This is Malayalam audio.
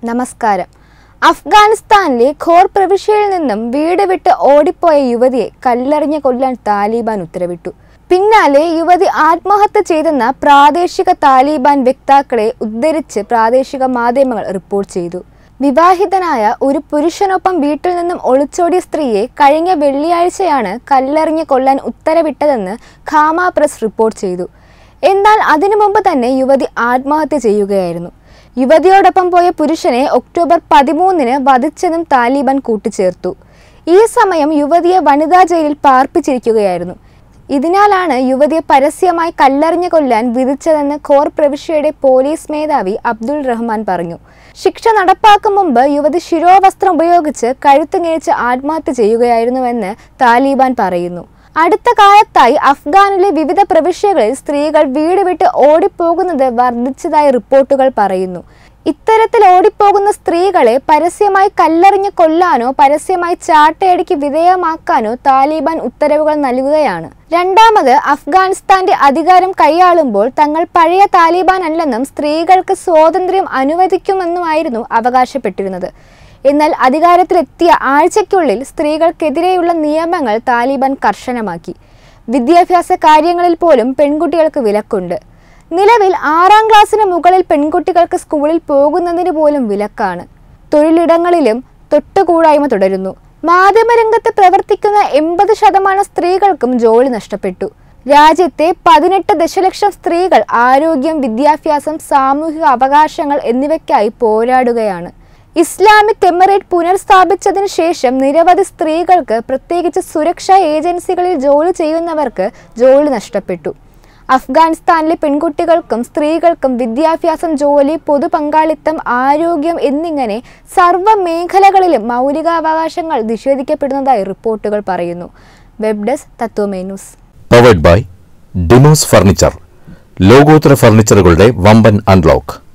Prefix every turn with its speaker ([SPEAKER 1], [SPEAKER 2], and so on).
[SPEAKER 1] നമസ്കാരം അഫ്ഗാനിസ്ഥാനിലെ ഖോർ പ്രവിശ്യയിൽ നിന്നും വീട് വിട്ട് ഓടിപ്പോയ യുവതിയെ കല്ലെറിഞ്ഞ് കൊല്ലാൻ താലിബാൻ ഉത്തരവിട്ടു പിന്നാലെ യുവതി ആത്മഹത്യ ചെയ്തെന്ന പ്രാദേശിക താലിബാൻ വക്താക്കളെ ഉദ്ധരിച്ച് പ്രാദേശിക മാധ്യമങ്ങൾ റിപ്പോർട്ട് ചെയ്തു വിവാഹിതനായ ഒരു പുരുഷനൊപ്പം വീട്ടിൽ നിന്നും ഒളിച്ചോടിയ സ്ത്രീയെ കഴിഞ്ഞ വെള്ളിയാഴ്ചയാണ് കല്ലെറിഞ്ഞ് കൊല്ലാൻ ഉത്തരവിട്ടതെന്ന് ഖാമ പ്രസ് റിപ്പോർട്ട് ചെയ്തു എന്നാൽ അതിനു മുമ്പ് തന്നെ യുവതി ആത്മഹത്യ ചെയ്യുകയായിരുന്നു യുവതിയോടൊപ്പം പോയ പുരുഷനെ ഒക്ടോബർ പതിമൂന്നിന് വധിച്ചതും താലിബാൻ കൂട്ടിച്ചേർത്തു ഈ സമയം യുവതിയെ വനിതാ ജയിലിൽ പാർപ്പിച്ചിരിക്കുകയായിരുന്നു ഇതിനാലാണ് യുവതിയെ പരസ്യമായി കല്ലെറിഞ്ഞു കൊല്ലാൻ വിധിച്ചതെന്ന് ഖോർ പ്രവിശ്യയുടെ പോലീസ് മേധാവി അബ്ദുൾ റഹ്മാൻ പറഞ്ഞു ശിക്ഷ നടപ്പാക്കും മുമ്പ് യുവതി ശിരോവസ്ത്രം ഉപയോഗിച്ച് കഴുത്ത് ഞെരിച്ച് ആത്മഹത്യ ചെയ്യുകയായിരുന്നുവെന്ന് താലിബാൻ പറയുന്നു അടുത്ത കാലത്തായി അഫ്ഗാനിലെ വിവിധ പ്രവിശ്യകളിൽ സ്ത്രീകൾ വീട് വിട്ട് ഓടിപ്പോകുന്നത് വർദ്ധിച്ചതായി റിപ്പോർട്ടുകൾ പറയുന്നു ഇത്തരത്തിൽ ഓടിപ്പോകുന്ന സ്ത്രീകളെ പരസ്യമായി കല്ലെറിഞ്ഞ് കൊല്ലാനോ പരസ്യമായി ചാട്ടയടിക്ക് വിധേയമാക്കാനോ താലിബാൻ ഉത്തരവുകൾ നൽകുകയാണ് രണ്ടാമത് അഫ്ഗാനിസ്ഥാന്റെ അധികാരം കൈയാളുമ്പോൾ തങ്ങൾ പഴയ താലിബാൻ അല്ലെന്നും സ്ത്രീകൾക്ക് സ്വാതന്ത്ര്യം അനുവദിക്കുമെന്നുമായിരുന്നു അവകാശപ്പെട്ടിരുന്നത് എന്നാൽ അധികാരത്തിലെത്തിയ ആഴ്ചയ്ക്കുള്ളിൽ സ്ത്രീകൾക്കെതിരെയുള്ള നിയമങ്ങൾ താലിബാൻ കർശനമാക്കി വിദ്യാഭ്യാസ കാര്യങ്ങളിൽ പോലും പെൺകുട്ടികൾക്ക് വിലക്കുണ്ട് നിലവിൽ ആറാം ക്ലാസ്സിന് മുകളിൽ പെൺകുട്ടികൾക്ക് സ്കൂളിൽ പോകുന്നതിന് പോലും വിലക്കാണ് തൊഴിലിടങ്ങളിലും തൊട്ടുകൂടായ്മ തുടരുന്നു മാധ്യമരംഗത്ത് പ്രവർത്തിക്കുന്ന എൺപത് ശതമാനം സ്ത്രീകൾക്കും ജോലി നഷ്ടപ്പെട്ടു രാജ്യത്തെ പതിനെട്ട് ദശലക്ഷം സ്ത്രീകൾ ആരോഗ്യം വിദ്യാഭ്യാസം സാമൂഹിക അവകാശങ്ങൾ എന്നിവയ്ക്കായി പോരാടുകയാണ് ഇസ്ലാമിക് എമിറേറ്റ് പുനഃസ്ഥാപിച്ചതിന് ശേഷം നിരവധി സ്ത്രീകൾക്ക് പ്രത്യേകിച്ച് സുരക്ഷാ ഏജൻസികളിൽ ജോലി ചെയ്യുന്നവർക്ക് ജോലി നഷ്ടപ്പെട്ടു അഫ്ഗാനിസ്ഥാനിലെ പെൺകുട്ടികൾക്കും സ്ത്രീകൾക്കും വിദ്യാഭ്യാസം ജോലി പൊതു പങ്കാളിത്തം ആരോഗ്യം എന്നിങ്ങനെ സർവ്വ മേഖലകളിലും മൗലികാവകാശങ്ങൾ നിഷേധിക്കപ്പെടുന്നതായി റിപ്പോർട്ടുകൾ പറയുന്നു വെബ് ഡെസ്ക് തത്വമേ news
[SPEAKER 2] powered by Demos furniture ലോകോത്തര ഫർണിച്ചറുകളുടെ വമ്പൻ അൺലോക്ക്